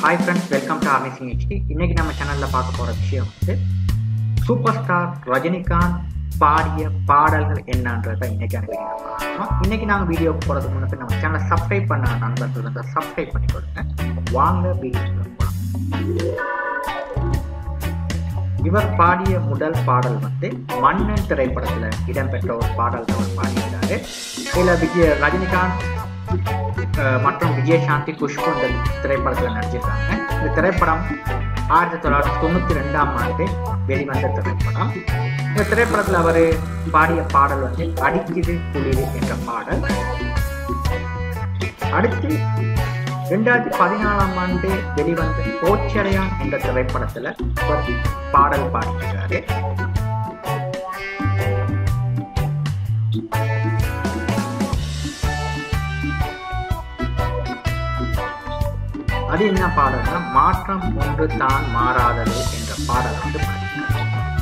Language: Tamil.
hi friends welcome to amazing HD இன்னைக்கு நம்ம சேனல்ல பார்க்க போற விஷயம் வந்து சூப்பர் ஸ்டார் ரஜினிகாந்த் பாடிய பாடல்கள் என்னன்றதை இன்னைக்கான வீடியோ பார்க்கலாம் இன்னைக்கு நாங்கள் வீடியோ போறதுக்கு முன்னாடி நம்ம சேனலை சப்ஸ்கிரைப் பண்ண நண்பர்கள் வந்து சப்ஸ்கிரைப் பண்ணி கொடுங்க வாங்க வீடியோ போகலாம் இவர் பாடிய முதல் பாடல் வந்து மன்னன் திரைப்படத்துல இடம்பெற்ற ஒரு பாடல் தான் அவர் பாடியிருக்காரு இதுல விஜய் ரஜினிகாந்த் அஹ், மற்றும் விஜயசாந்தி குஷ்பு இந்த திரைப்படத்தில் நடிச்சிருக்காங்க இந்த திரைப்படம் ஆயிரத்தி தொள்ளாயிரத்தி தொண்ணூத்தி ரெண்டாம் ஆண்டு வெளிவந்த திரைப்படம் இந்த திரைப்படத்தில் அவர் பாடிய பாடல் வந்து அடிக்குது குளிரு என்ற பாடல் அடுத்து ரெண்டாயிரத்தி பதினாலாம் ஆண்டு வெளிவந்த போச்சரையான் என்ற திரைப்படத்துல ஒரு பாடல் பாடியிருக்காரு அது என்ன பாடல்னா மாற்றம் ஒன்று தான் மாறாதது என்ற பாடல் வந்து பாடியிருக்காரு